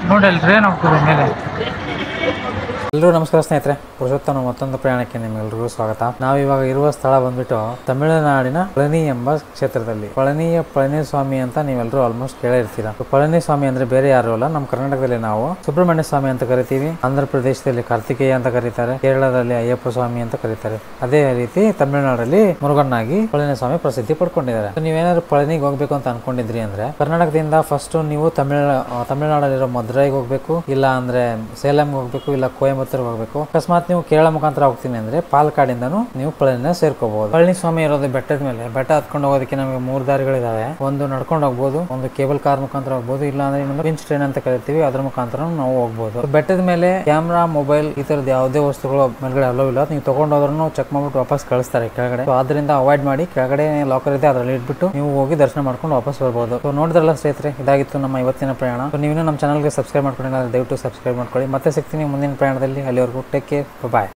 ನೋಡಿ ಅಲ್ಲಿ ಟ್ರೈನ್ ಹೋಗ್ತದೆ ಮೇಲೆ ಎಲ್ಲರೂ ನಮಸ್ಕಾರ ಸ್ನೇಹಿತರೆ ಪುರುಷೋತ್ತಮ ಮತ್ತೊಂದು ಪ್ರಯಾಣಕ್ಕೆ ನಿಮ್ಮೆಲ್ಲರಿಗೂ ಸ್ವಾಗತ ನಾವು ಇವಾಗ ಇರುವ ಸ್ಥಳ ಬಂದ್ಬಿಟ್ಟು ತಮಿಳುನಾಡಿನ ಪಳನಿ ಎಂಬ ಕ್ಷೇತ್ರದಲ್ಲಿ ಪಳನಿಯ ಪಳನಿ ಸ್ವಾಮಿ ಅಂತ ನೀವೆಲ್ಲರೂ ಆಲ್ಮೋಸ್ಟ್ ಕೇಳೇ ಇರ್ತೀರಾ ಪಳನಿ ಸ್ವಾಮಿ ಅಂದ್ರೆ ಬೇರೆ ಯಾರು ಅಲ್ಲ ನಮ್ಮ ಕರ್ನಾಟಕದಲ್ಲಿ ನಾವು ಸುಬ್ರಹ್ಮಣ್ಯ ಸ್ವಾಮಿ ಅಂತ ಕರಿತೀವಿ ಆಂಧ್ರ ಪ್ರದೇಶದಲ್ಲಿ ಕಾರ್ತಿಕೇಯ ಅಂತ ಕರೀತಾರೆ ಕೇರಳದಲ್ಲಿ ಅಯ್ಯಪ್ಪ ಸ್ವಾಮಿ ಅಂತ ಕರೀತಾರೆ ಅದೇ ರೀತಿ ತಮಿಳುನಾಡಲ್ಲಿ ಮುರುಗಣ್ಣಾಗಿ ಪಳನಿ ಸ್ವಾಮಿ ಪ್ರಸಿದ್ಧಿ ಪಡ್ಕೊಂಡಿದ್ದಾರೆ So ನೀವೇನಾದ್ರು ಪಳನಿಗೆ ಹೋಗ್ಬೇಕು ಅಂತ ಅನ್ಕೊಂಡಿದ್ರಿ ಅಂದ್ರೆ ಕರ್ನಾಟಕದಿಂದ ಫಸ್ಟ್ ನೀವು ತಮಿಳ್ ಆ, ತಮಿಳ್ನಾಡಲ್ಲಿರೋ ಮದುರೈಗೆ ಹೋಗ್ಬೇಕು ಇಲ್ಲ ಅಂದ್ರೆ ಸೇಲಂಗೆ ಹೋಗ್ಬೇಕು ಇಲ್ಲ ಕೊಯಂಬತ್ತೂರ್ಗೆ ಹೋಗ್ಬೇಕು ಅಕಸ್ಮಾತ್ ನೀವು ಕೇರಳ ಮುಖಾಂತರ ಹೋಗ್ತೀನಿ ಅಂದ್ರೆ ಪಾಲಕ್ಕಾಡಿಂದನೂ ನೀವು ಪಳನಿನ ಸೇರ್ಕೋಬಹುದು ಪಳನಿ ಸ್ವಾಮಿ ಇರೋದು ಬೆಟ್ಟದ ಮೇಲೆ ಬೆಟ್ಟ ಹತ್ಕೊಂಡು ಹೋಗೋದಕ್ಕೆ ನಮಗೆ ಮೂರು ದಾರಿಗಳಿದಾವೆ ಒಂದು ನಡ್ಕೊಂಡು ಹೋಗ್ಬೋದು ಒಂದು ಕೇಬಲ್ ಕಾರ್ ಮುಖಾಂತರ ಹೋಗ್ಬೋದು ಇಲ್ಲ ಅಂದ್ರೆ ಇನ್ನೊಂದು ಪಿಂಚ್ ಟ್ರೈನ್ ಅಂತ ಕರಿತೀವಿ ಅದ್ರ ಮುಖಾಂತರ ನಾವು ಹೋಗ್ಬೋದು ಬೆಟ್ಟದ ಮೇಲೆ ಕ್ಯಾಮ್ರಾ ಮೊಬೈಲ್ ಈ ತರದ ಯಾವುದೇ ವಸ್ತುಗಳು ಮೇಲ್ಗಡೆ ಅಲೋ ಇಲ್ಲ ನೀವು ತಗೊಂಡು ಹೋದ್ರೂ ಚೆಕ್ ಮಾಡ್ಬಿಟ್ಟು ವಾಪಸ್ ಕಳಿಸ್ತಾರೆ ಕೆಳಗಡೆ So ಅದರಿಂದ ಅವಾಯ್ಡ್ ಮಾಡಿ ಕೆಳಗಡೆ ಲಾಕರ್ ಇದೆ ಅದರಲ್ಲಿ ಇಟ್ಬಿಟ್ಟು ನೀವು ಹೋಗಿ ದರ್ಶನ ಮಾಡ್ಕೊಂಡು ವಾಪಸ್ ಬರ್ಬೋದು ಸೊ ನೋಡಿದ್ರಲ್ಲ ಸ್ನೇಹಿತರೆ ಇದಾಗಿತ್ತು ನಮ್ಮ ಇವತ್ತಿನ ಪ್ರಯಾಣ ಸೊ ನೀವು ನಮ್ಮ ಚಾನಲ್ಗೆ ಸಬ್ಸ್ಕ್ರೈಬ್ ಮಾಡ್ಕೊಂಡಿಲ್ಲ ಅಂದ್ರೆ ದಯವಿಟ್ಟು ಸಬ್ಸ್ಕ್ರೈಬ್ ಮಾಡ್ಕೊಳ್ಳಿ ಮತ್ತೆ ಸಿಗ್ತೀನಿ ಮುಂದಿನ ಪ್ರಯಾಣದಲ್ಲಿ ಅಲ್ಲಿವರೆಗೂ ಟೇಕ್ ಕೇರ್ ಬಾಯ್